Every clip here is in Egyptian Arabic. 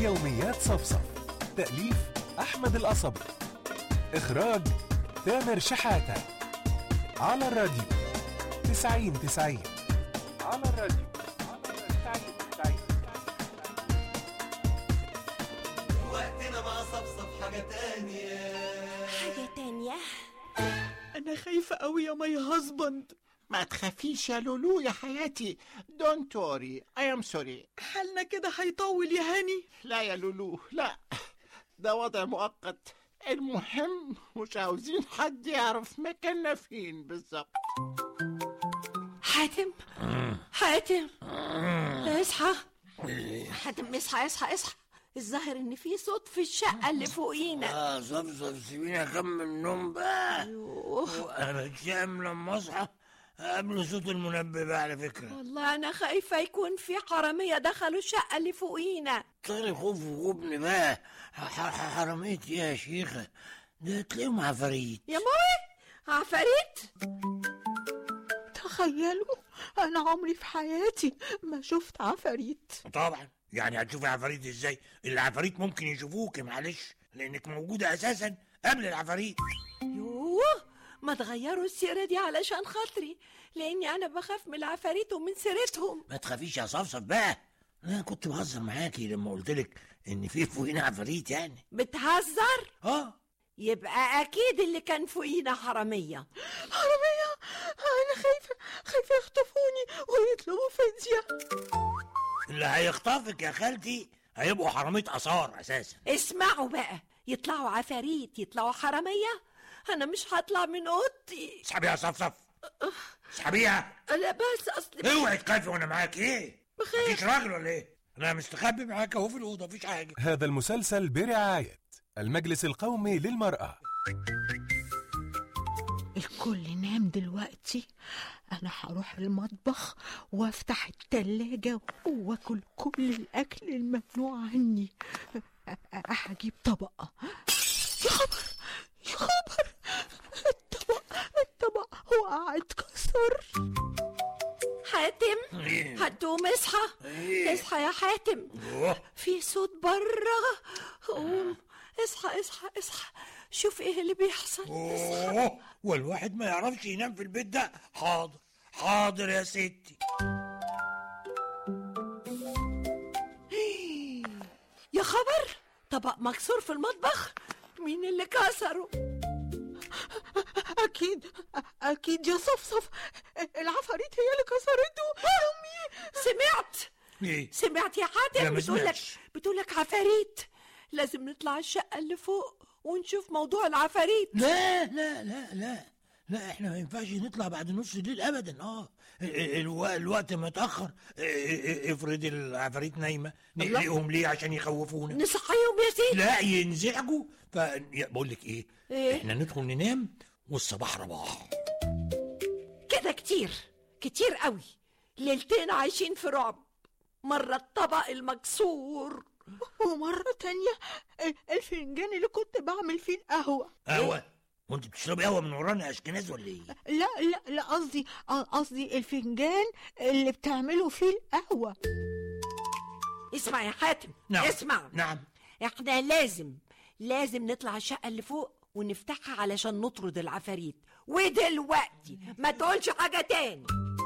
يوميات صفصف تأليف أحمد القصبي إخراج تامر شحاتة على الراديو تسعين تسعين على الراديو تسعين تسعين وقتنا مع صفصف حاجة تانية حاجة تانية أنا خايفة أوي يا ماي هازبند ما تخافيش يا لولو يا حياتي دونت وري اي ام سوري حالنا كده هيطول يا هاني لا يا لولو لا ده وضع مؤقت المهم مش عاوزين حد يعرف مكاننا فين بالظبط حاتم حاتم اصحى حاتم اصحى اصحى اصحى الظاهر ان في صوت في الشقة اللي فوقينا اه صفصف سيبيني اكمل النوم بقى يوه. انا شام لما اصحى قبل صوت المنبه بقى على فكره والله انا خايفة يكون في حرامية دخلوا الشقة اللي فوقينا طاري خوف وغبن بقى ح- ح- حرامية إيه يا شيخة ده تلاقيهم عفاريت يا ماوي عفاريت تخيلوا أنا عمري في حياتي ما شفت عفاريت طبعا يعني هتشوفي عفاريت ازاي العفاريت ممكن يشوفوك معلش لانك موجوده اساسا قبل العفاريت يوه ما تغيروا السيرة دي علشان خاطري لاني انا بخاف من العفاريت ومن سيرتهم ما تخافيش يا صفصف بقى انا كنت بهزر معاكي لما قلت لك ان في فوقينا عفاريت يعني بتهزر اه يبقى اكيد اللي كان فوقينا حرامية حرامية أنا خايفة خايفة يخطفوني ويطلبوا فدية اللي هيخطفك يا خالتي هيبقوا حرامية اثار اساسا اسمعوا بقى يطلعوا عفاريت يطلعوا حرامية انا مش هطلع من اوضتي اسحبي يا صفصف اسحبيها لا بس اصل اوعي تخافي وانا معاك ايه بخاف. مفيش راجل ولا ايه انا مستخبي معاك اهو في الاوضه مفيش حاجه هذا المسلسل برعاية المجلس القومي للمرأة الكل نام دلوقتي أنا هروح المطبخ وأفتح التلاجة وآكل كل الأكل الممنوع عني هجيب طبق يا خبر يا خبر الطبق الطبق وقع اتكسر حاتم إيه؟ هتقوم اصحى إيه؟ اصحى يا حاتم أوه. في صوت بره قوم اصحى اصحى اصحى شوف ايه اللي بيحصل اوه والواحد ما يعرفش ينام في البيت ده حاضر حاضر يا ستي يا خبر طبق مكسور في المطبخ مين اللي كسره أكيد أكيد يا صفصف العفاريت هي اللي كسرته أمي سمعت ايه سمعت يا لا، حاتم ما بتقولك سمعتش. بتقولك عفاريت لازم نطلع الشقة اللي فوق ونشوف موضوع العفاريت لا لا لا لا لا احنا ما ينفعش نطلع بعد نص الليل ابدا اه ال- الو- الوقت متاخر اه، اه، افرض العفاريت نايمه نقلقهم ليه عشان يخوفونا نصحيهم يا سيدي لا ينزعجوا ف بقول لك ايه إيه؟ احنا ندخل ننام والصباح رباح كده كتير كتير قوي ليلتين عايشين في رعب مرة الطبق المكسور ومرة تانية ال- الفنجان اللي كنت بعمل فيه القهوة قهوه وانت بتشربي قهوه من ورانا يا اشكناز ولا ايه لا لا لا قصدي قصدي الفنجان اللي بتعملوا فيه القهوة اسمع يا حاتم نعم اسمع نعم احنا لازم لازم نطلع الشقة اللي فوق ونفتحها علشان نطرد العفاريت ودلوقتي ما تقولش حاجة تاني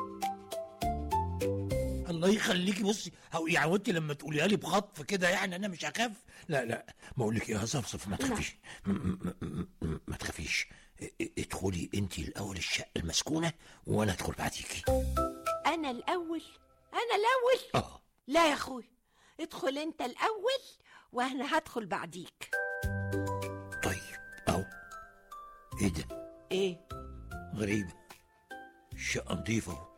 الله يخليكي بصي هو يعني وانت لما تقوليها لي بخطف كده يعني انا مش هخاف لا لا ما اقول لك يا صفصف ما تخافيش م- م- م- م- ما تخافيش ا- ا- ادخلي انت الاول الشقه المسكونه وانا ادخل بعديكي انا الاول انا الاول اه لا يا اخوي ادخل انت الاول وانا هدخل بعديك طيب اهو ايه ده ايه غريبه الشقه نظيفه اهو